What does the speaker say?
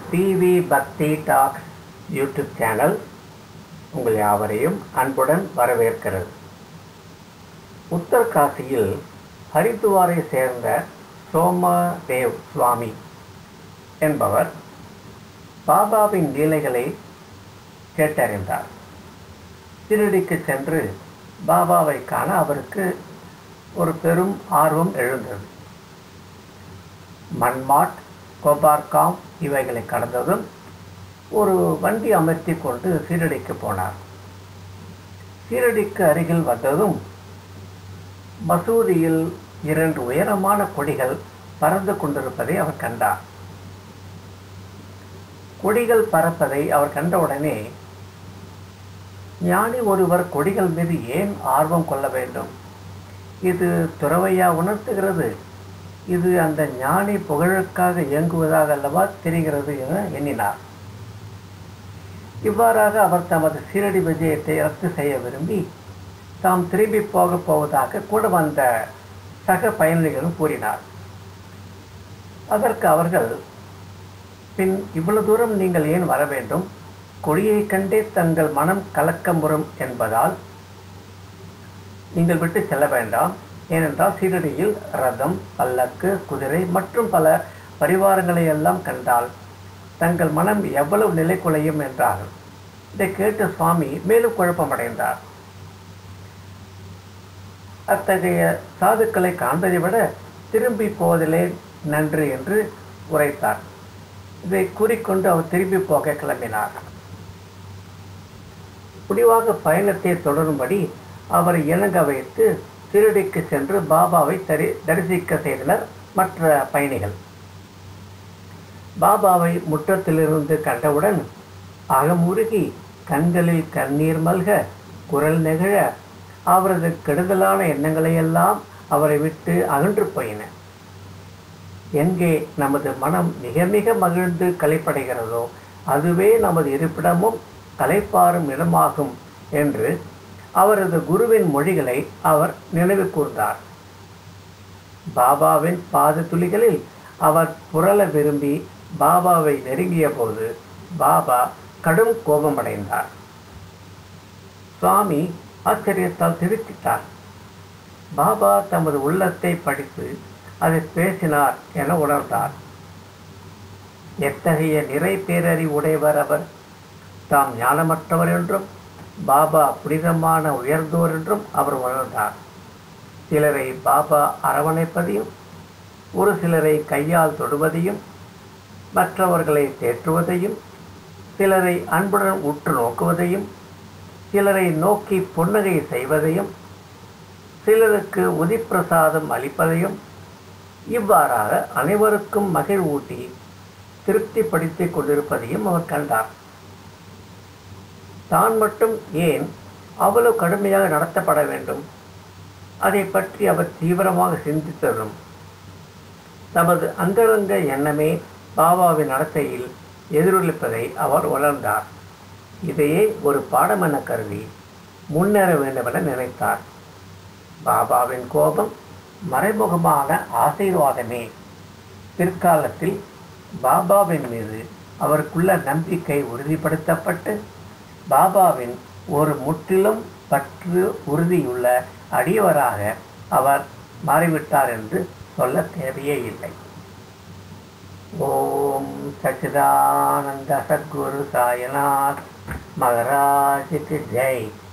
TV பக்தி talk YouTube channel உங்கள் யாவரையும் அன்புடன் வரவேற்கிறது உத்தரகாசியில் ஹரித்துவாரை சேர்ந்த சோமதேவ் சுவாமி என்பவர் பாபாவின் லீலைகளை கேட்டறிந்தார் திருடிக்கு சென்று பாபாவை காண அவருக்கு ஒரு பெரும் ஆர்வம் எழுந்தது மன்மாட் கோபார்காம் இவைகளை கடந்ததும் ஒரு வண்டி அமர்த்தி கொண்டு சீரடிக்கு போனார் சீரடிக்கு அருகில் வந்ததும் மசூதியில் இரண்டு உயரமான கொடிகள் பறந்து கொண்டிருப்பதை அவர் கண்டார் கொடிகள் பறப்பதை அவர் கண்டவுடனே ஞானி ஒருவர் கொடிகள் மீது ஏன் ஆர்வம் கொள்ள வேண்டும் இது துறவையா உணர்த்துகிறது இது அந்த ஞானி புகழுக்காக இயங்குவதாக அல்லவா தெரிகிறது என எண்ணினார் இவ்வாறாக அவர் தமது சீரடி விஜயத்தை ரத்து செய்ய விரும்பி தாம் திரும்பி போகப் போவதாக கூட வந்த சக பயணிகளும் கூறினார் அதற்கு அவர்கள் பின் இவ்வளவு தூரம் நீங்கள் ஏன் வர வேண்டும் கொடியை கண்டே தங்கள் மனம் கலக்கமுறும் என்பதால் நீங்கள் விட்டு செல்ல வேண்டாம் ஏனென்றால் சீரடியில் ரதம் பல்லக்கு குதிரை மற்றும் பல பரிவாரங்களை எல்லாம் கண்டால் தங்கள் மனம் எவ்வளவு நிலை குலையும் என்றார்கள் இதை கேட்டு சுவாமி மேலும் குழப்பமடைந்தார் அத்தகைய சாதுக்களை காண்பதை விட திரும்பி போவதிலே நன்று என்று உரைத்தார் இதை கூறிக்கொண்டு அவர் திரும்பி போக கிளம்பினார் முடிவாக பயணத்தை தொடரும்படி அவரை இணங்க வைத்து திருடிக்கு சென்று பாபாவை தரி தரிசிக்க செய்தனர் மற்ற பயணிகள் பாபாவை முற்றத்திலிருந்து கண்டவுடன் அகமுருகி கண்களில் கண்ணீர் மல்க குரல் நெகிழ அவரது கெடுதலான எண்ணங்களையெல்லாம் அவரை விட்டு அகன்று போயின எங்கே நமது மனம் மிக மிக மகிழ்ந்து கலைப்படைகிறதோ அதுவே நமது இருப்பிடமும் கலைப்பாரும் இடமாகும் என்று அவரது குருவின் மொழிகளை அவர் நினைவு கூர்ந்தார் பாபாவின் பாத துளிகளில் அவர் புரள விரும்பி பாபாவை நெருங்கிய போது பாபா கடும் கோபமடைந்தார் சுவாமி ஆச்சரியத்தால் திருத்திட்டார் பாபா தமது உள்ளத்தை படித்து அதை பேசினார் என உணர்ந்தார் எத்தகைய நிறை பேரறிவு உடையவர் அவர் தாம் ஞானமற்றவர் என்றும் பாபா புனிதமான உயர்ந்தோர் என்றும் அவர் உணர்ந்தார் சிலரை பாபா அரவணைப்பதையும் ஒரு சிலரை கையால் தொடுவதையும் மற்றவர்களை தேற்றுவதையும் சிலரை அன்புடன் உற்று நோக்குவதையும் சிலரை நோக்கி புன்னகை செய்வதையும் சிலருக்கு உதிப்பிரசாதம் அளிப்பதையும் இவ்வாறாக அனைவருக்கும் மகிழ்வூட்டி திருப்திப்படுத்திக் கொண்டிருப்பதையும் அவர் கண்டார் தான் மட்டும் ஏன் அவ்வளவு கடுமையாக நடத்தப்பட வேண்டும் அதை பற்றி அவர் தீவிரமாக சிந்தித்ததும் தமது அந்தரங்க எண்ணமே பாபாவின் நடத்தையில் எதிரொலிப்பதை அவர் உணர்ந்தார் இதையே ஒரு பாடமென கருதி முன்னேற வேண்டுமென நினைத்தார் பாபாவின் கோபம் மறைமுகமான ஆசீர்வாதமே பிற்காலத்தில் பாபாவின் மீது அவருக்குள்ள நம்பிக்கை உறுதிப்படுத்தப்பட்டு பாபாவின் ஒரு முற்றிலும் பற்று உறுதியுள்ள அடியவராக அவர் மாறிவிட்டார் என்று சொல்ல தேவையே இல்லை ஓம் சச்சிதானந்த சத்குரு சாயநாத் மகராஜுக்கு ஜெய்